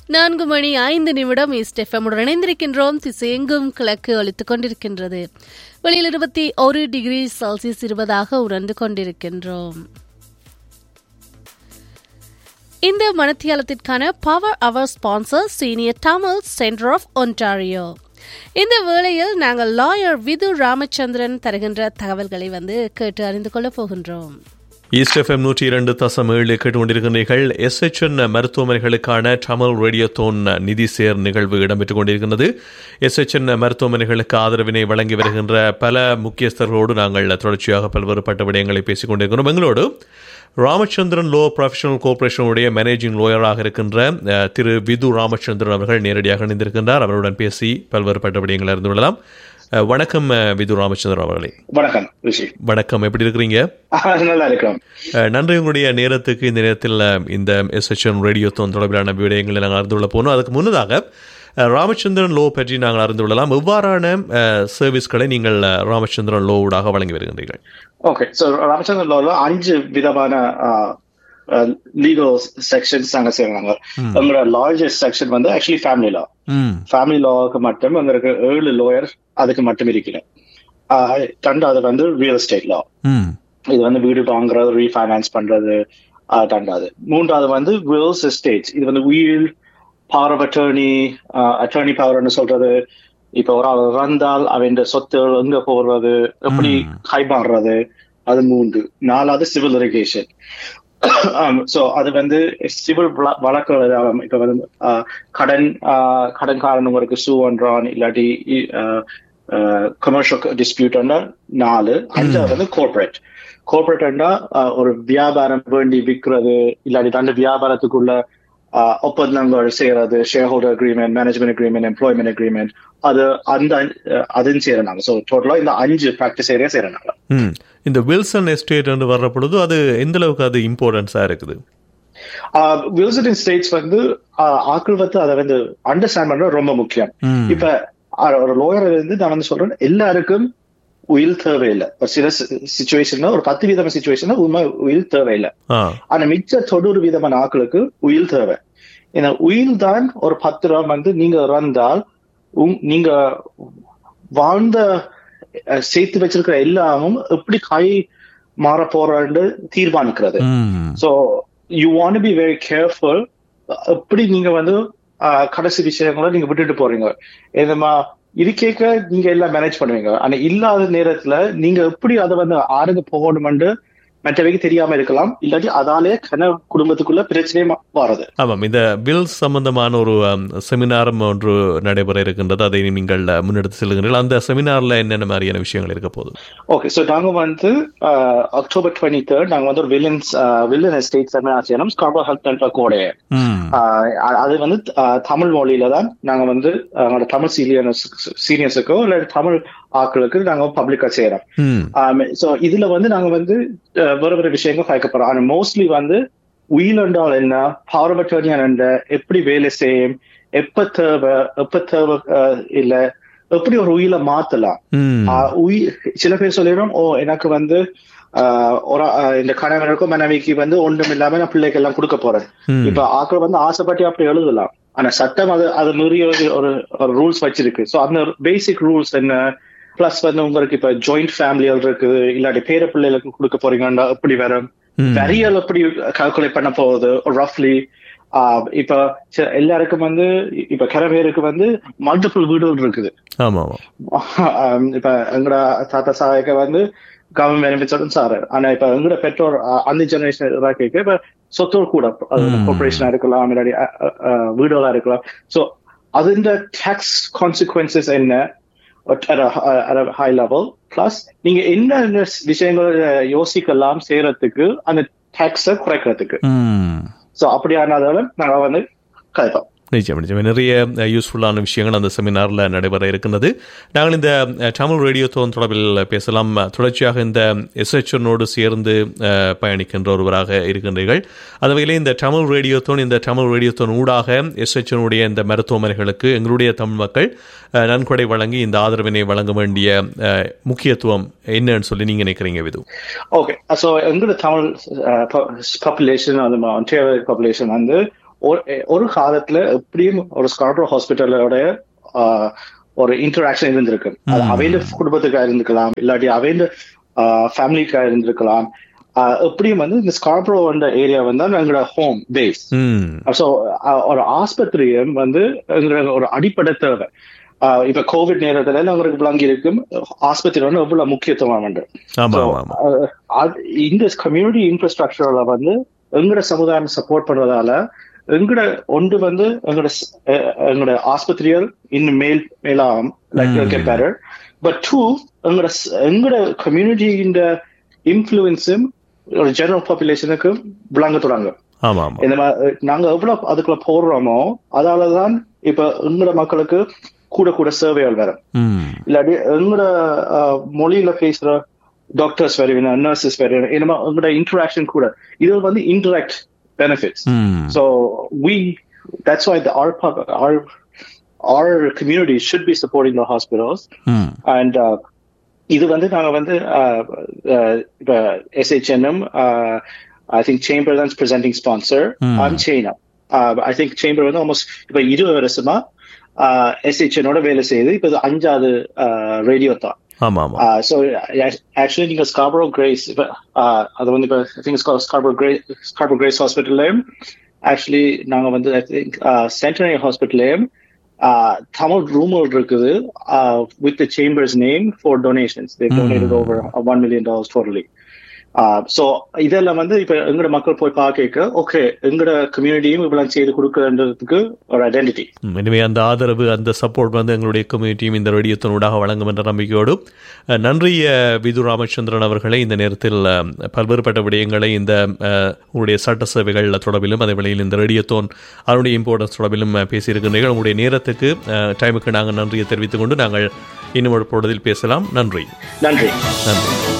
நான்கு மணி ஐந்து நிமிடம் ஈஸ்ட் எஃப்எம்முடன் இணைந்திருக்கின்றோம் திசையெங்கும் கிழக்கு ஒலித்துக் கொண்டிருக்கின்றது வெளியில் இருபத்தி ஒரு டிகிரி செல்சியஸ் இருபதாக உணர்ந்து கொண்டிருக்கின்றோம் இந்த மனத்தியாலத்திற்கான power hour sponsor senior Tamil centre of Ontario இந்த வேளையில் நாங்கள் லாயர் விது ராமச்சந்திரன் தருகின்ற தகவல்களை வந்து கேட்டு அறிந்து கொள்ளப் போகின்றோம் ஈஸ்ட் எஃப்எம் நூற்றி இரண்டு தசம் ஏழு கேட்டுக்கொண்டிருக்கிறீர்கள் எஸ்எச்என் மருத்துவமனைகளுக்கான டமல் ரேடியோதோன் நிதி சேர் நிகழ்வு இடம்பெற்றுக் கொண்டிருக்கிறது எஸ்எச்என் மருத்துவமனைகளுக்கு ஆதரவினை வழங்கி வருகின்ற பல முக்கியஸ்தர்களோடு நாங்கள் தொடர்ச்சியாக பல்வேறுபட்ட விடயங்களை பேசிக் கொண்டிருக்கிறோம் எங்களோடு ராமச்சந்திரன் லோ ப்ரொஃபஷனல் கோஆபரேஷனுடைய மேனேஜிங் லோயராக இருக்கின்ற அஹ், திரு விது ராமச்சந்திரன் அவர்கள் நேரடியாக இணைந்திருக்கின்றார் அவருடன் பேசி பல்வேறுபட்ட விடயங்களை அறிந்து கொள்ளலாம் அஹ், வணக்கம் அஹ், விது ராமச்சந்திரன் அவர்களே வணக்கம் ரிஷி வணக்கம் எப்படி இருக்கிறீங்க நல்லா இருக்கிறோம் அஹ் நன்றி உங்களுடைய நேரத்துக்கு இந்த நேரத்தில் அஹ், இந்த எஸ்எச்என் ரேடியோ தோன் தொடர்பிலான விடயங்களை நாங்கள் அறிந்து கொள்ள போனோம் அதுக்கு முன்னதாக அஹ், ராமச்சந்திரன் லோ பற்றி நாங்கள் அறிந்து கொள்ளலாம் எவ்வாறான அஹ், சர்வீஸ்களை நீங்கள் அஹ், ராமச்சந்திரன் லோவுடாக வழங்கி வருகின்றீர்கள் ஓகே ஸோ ராமச்சந்திரன் லோல அஞ்சு விதமான லீகல் செக்ஷன்ஸ் நாங்க செய்யறாங்க எங்களோட லார்ஜஸ்ட் செக்ஷன் வந்து ஆக்சுவலி ஃபேமிலி லா ம் ஃபேமிலி லாவுக்கு மட்டும் எங்களுக்கு ஏழு லோயர் அதுக்கு மட்டும் இருக்கிறேன் ரெண்டாவது வந்து ரியல் எஸ்டேட் லா ம் இது வந்து வீடு வாங்குறது ரீஃபைனான்ஸ் பண்றது ஆஹ் ரெண்டாவது மூன்றாவது வந்து வில்ஸ் எஸ்டேட்ஸ் இது வந்து will power of attorney attorney பவர்னு சொல்றது இப்ப ஒரு ஆள் இறந்தால் அவன் சொத்துகள் எங்க போடுறது எப்படி கைமாறுறது அது மூன்று நாலாவது சிவில் இரிகேஷன் சோ அது வந்து சிவில் வழக்குகள் ஆகும். இப்ப வந்து ஆஹ், கடன் ஆஹ், கடன்காரனுங்களுக்கு சூ பண்றான் இல்லாட்டி கமர்ஷியல் டிஸ்பியூட் நாலு அஞ்சாவது வந்து கோர்பரேட் கோர்பரேட் ஒரு வியாபாரம் வேண்டி விற்கிறது இல்லாட்டி தண்டு வியாபாரத்துக்குள்ள ஆஹ், ஒப்பந்தங்கள் செய்யறது shareholder agreement management agreement employment agreement அது அந்த அஹ், அதுன்னு செய்யறாங்க ஸோ டோட்டலா இந்த அஞ்சு ப்ராக்டிஸ் ஏரியா செய்யறாங்க ம் இந்த வில்சன் எஸ்டேட் என்று வர்ற பொழுது அது எந்த அளவுக்கு அது இம்பார்ட்டன்ஸாக இருக்குது வில்சன் ஸ்டேட்ஸ் வந்து ஆஹ், ஆட்கள் வந்து அதை வந்து அண்டர்ஸ்டாண்ட் பண்றது ரொம்ப முக்கியம் ம் இப்ப அஹ், ஒரு லோயர் வந்து நான் வந்து சொல்றேன் எல்லாருக்கும் உயில் தேவையில்லை ஒரு சில சுச்சுவேஷன்ல ஒரு பத்து விதமான சுச்சுவேஷன்ல உண்மை உயில் தேவையில்லை ஆ ஆனா மிச்ச தொண்ணூறு விதமான ஆட்களுக்கு உயில் தேவை ஏன்னா உயில் தான் ஒரு பத்து ரூபா வந்து நீங்க இறந்தால் உங்- நீங்க வாழ்ந்த அஹ், சேர்த்து வச்சிருக்கிற எல்லாமும் எப்படி கை மாற போறன்னு தீர்மானிக்கிறது ம் so you want be very careful எப்படி நீங்க வந்து ஆஹ், கடைசி விஷயங்களை நீங்க விட்டுட்டு போறீங்க என்னமா இருக்கேக்க நீங்க எல்லாம் மேனேஜ் பண்ணுவீங்க ஆனா இல்லாத நேரத்துல நீங்க எப்படி அதை வந்து ஆறுங்க போகணும்னு மற்றவைக்கு தெரியாம இருக்கலாம் இல்லாட்டி அதாலே கன குடும்பத்துக்குள்ள பிரச்சனையே மா- வாரது ஆமாம் இந்த பில்ஸ் சம்பந்தமான ஒரு அம், செமினாரும் ஒன்று நடைபெற இருக்கின்றது அதை நீங்கள் அஹ், முன்னெடுத்து செல்லுகிறீர்கள் அந்த செமினார்ல என்னென்ன மாதிரியான விஷயங்கள் இருக்க போகுது ஓகே ஸோ நாங்க வந்து அக்டோபர் டுவெண்ட்டி தேர்ட் நாங்க வந்து ஒரு வில்லன்ஸ் வில்லன் எஸ்டேட் செமினார் செய்யணும் ஸ்கார்போ ஹெல்த் நெட்ஒர்க்கோடைய ம் ஆஹ் அ- அது வந்து ஆஹ் தமிழ் மொழியில தான் நாங்க வந்து அவங்களோட தமிழ் சீனியர்ஸ் சீனியர்ஸுக்கோ இல்ல தமிழ் ஆட்களுக்கு நாங்க பப்ளிக்கா செய்யறோம் ம் சோ இதுல வந்து நாங்க வந்து ஆஹ் வேற வேற விஷயங்கள் கேட்க போறோம் ஆனா மோஸ்ட்லி வந்து உயில் என்றால் என்ன பவர் ஆஃப் அட்டர்னி என்ன எப்படி வேலை செய்யும் எப்ப தேவை எப்ப தேவை ஆஹ் இல்ல எப்படி ஒரு உயில மாத்தலாம் ம் ஆஹ் உயி சில பேர் சொல்லிடும் ஓ எனக்கு வந்து ஆஹ் ஒரு ஆஹ் இந்த கணவனுக்கும் மனைவிக்கு வந்து ஒன்றும் இல்லாம நான் பிள்ளைக்கு எல்லாம் கொடுக்க போறேன் ம். இப்ப ஆட்கள் வந்து ஆசைப்பட்டு அப்படி எழுதலாம் ஆனா சட்டம் அது அது மீறிய ஒரு- ஒரு ஒரு ரூல்ஸ் வச்சிருக்கு சோ அந்த பேசிக் ரூல்ஸ் என்ன பிளஸ் வந்து உங்களுக்கு இப்ப ஜாயிண்ட் ஃபேமிலிகள் இருக்குது இல்லாட்டி பேர பிள்ளைகளுக்கு கொடுக்க போறீங்கன்னா எப்படி வரும் ம். வரியல் எப்படி கால்குலேட் பண்ண போகுது ரஃப்லி இப்ப சி- எல்லாருக்கும் வந்து இப்ப கிற பேருக்கு வந்து மல்டிபிள் வீடுகள் இருக்குது ஆமா ஆமா ஆம், இப்ப எங்கட தாத்தா சாயக்க வந்து கவர்மெண்ட் பெனிஃபிட்ஸோட சார் ஆனா இப்ப எங்கட பெற்றோர் அ- அந்த ஜெனரேஷன் கேட்க இப்ப சொத்தோர் கூட ம். கார்பரேஷனா இருக்கலாம் இல்லாட்டி அ- அ- அ, வீடுகளா இருக்கலாம் சோ அதுன்ற டாக்ஸ் கான்சிக்வன்சஸ் என்ன ஹை லெவல் பிளஸ் நீங்க என்ன விஷயங்கள் யோசிக்கலாம் செய்யறதுக்கு அந்த டாக்ஸ குறைக்கிறதுக்கு ம் சோ அப்படியானதால நாங்க வந்து கதைப்போம் நிச்சயம் நிச்சயம் நிறைய யூஸ்ஃபுல்லான விஷயங்கள் அந்த செமினாரில் நடைபெற இருக்கின்றது நாங்கள் இந்த அஹ், தமிழ் ரேடியோ தோன் தொடர்பில் பேசலாம் தொடர்ச்சியாக இந்த எஸ்ஹெச்ஓனோடு சேர்ந்து அஹ், பயணிக்கின்ற ஒருவராக இருக்கின்றீர்கள் அந்த வகையில் இந்த தமிழ் ரேடியோ தோன் இந்த தமிழ் ரேடியோ தோன் ஊடாக எஸ்ஹெச்ஓனுடைய இந்த மருத்துவமனைகளுக்கு எங்களுடைய தமிழ் மக்கள் அஹ், நன்கொடை வழங்கி இந்த ஆதரவினை வழங்க வேண்டிய அஹ், முக்கியத்துவம் என்னன்னு சொல்லி நீங்க நினைக்கிறீங்க விது ஓகே ஸோ எங்களோட தமிழ் பாப்புலேஷன் அது ஒன்றிய பாப்புலேஷன் வந்து ஒரு- ஒரு காலத்துல எப்படியும் ஒரு ஸ்கார்டோ ஹாஸ்பிட்டலோட ஒரு இன்டராக்ஷன் இருந்திருக்கு அது அவைந்த குடும்பத்துக்கா இருந்திருக்கலாம் இல்லாட்டி அவைந்த ஃபேமிலிக்கா இருந்திருக்கலாம் ஆஹ் எப்படியும் வந்து இந்த ஸ்கார்பரோ வந்த ஏரியா வந்து எங்களோட ஹோம் பேஸ் ம் ஸோ ஒரு ஆஸ்பத்திரியும் வந்து எங்களுக்கு ஒரு அடிப்படை தேவை ஆஹ் இப்ப கோவிட் நேரத்துல எங்களுக்கு விளங்கி இருக்கும் ஆஸ்பத்திரி வந்து எவ்வளவு முக்கியத்துவம் உண்டு ஆமா So, ஆமா ஆமா அஹ், அது- இந்த கம்யூனிட்டி இன்ஃப்ராஸ்ட்ரக்சர்ல வந்து எங்கட சமுதாயம் சப்போர்ட் பண்றதால எங்கட ஒன்று வந்து எங்கட ஸ்- அஹ், எங்கட ஆஸ்பத்திரிகள் இன்னும் மேல் மேலாம் like get better but to எங்கட ஸ்- எங்கட கம்யூனிட்டியின் இன்ஃப்ளூயன்ஸும் ஒரு ஜெனரல் பாப்புலேஷனுக்கு விளங்க தொடங்கும் ஆமா ஆமா இந்த மாதிரி நாங்க எவ்வளவு அதுக்குள்ள போடுறோமோ அதாலதான் இப்ப எங்கட மக்களுக்கு கூட கூட சேவைகள் வரும் ம் இல்லாட்டி எங்களோட அஹ், மொழியில பேசுற டாக்டர்ஸ் வருவீங்க நர்சஸ் வருவீங்க இந்த மாதிரி உங்களோட இன்டராக்ஷன் கூட இது வந்து இன்டராக்ட் பெனிஃபிட்ஸ் ம் so we that's why our pub- our our community should be supporting the hospitals ம் and uh, இது வந்து நாங்க வந்து uh, uh, இப்ப எஸ்ஹெச்என்எம் ஐ திங்க் சேம்பர் தான் presenting sponsor Hmm. I'm China I think chamber வந்து almost இப்ப இருபது வருஷமா எஸ்ஹெச்எனோட வேலை செய்யுது இப்ப இது அஞ்சாவது ரேடியோ தான் ஆமா ஆமா ஸோ ஆக்சுவலி நீங்க ஸ்கார்பரோ கிரேஸ் இப்போ அது வந்து இப்போ I think Scarborough Grey Scarborough Grace ஹாஸ்பிட்டல்லையும் ஆக்சுவலி நாங்க வந்து ஐ திங்க் சென்டனரி ஹாஸ்பிட்டல்லையும் தமிழ் ரூமல் இருக்குது with the chambers name for donations they donated over one million dollars totally so இதெல்லாம் வந்து இப்ப எங்கட மக்கள் போய் பார்க்க ஓகே எங்கட கம்யூனிட்டியும் இப்பெல்லாம் செய்து கொடுக்குறதுக்கு ஒரு ஐடென்டிட்டி ம், எனவே அந்த ஆதரவு அந்த சப்போர்ட் வந்து எங்களுடைய கம்யூனிட்டியும் இந்த ரேடியோத்தினூடாக வழங்கும் என்ற நம்பிக்கையோடு அஹ், நன்றி அஹ், விது ராமச்சந்திரன் அவர்களை இந்த நேரத்தில் அஹ், பல்வேறுபட்ட விடயங்களை இந்த அஹ், உங்களுடைய சட்ட சேவைகள் தொடர்பிலும் அதே வேளையில் இந்த ரேடியோத்தோன் அதனுடைய இம்பார்ட்டன்ஸ் தொடர்பிலும் அஹ், பேசியிருக்கின்றீர்கள் உங்களுடைய நேரத்துக்கு அஹ், டைமுக்கு நாங்கள் நன்றியை தெரிவித்துக் கொண்டு நாங்கள் இன்னும் ஒரு பொழுதில் பேசலாம் நன்றி நன்றி நன்றி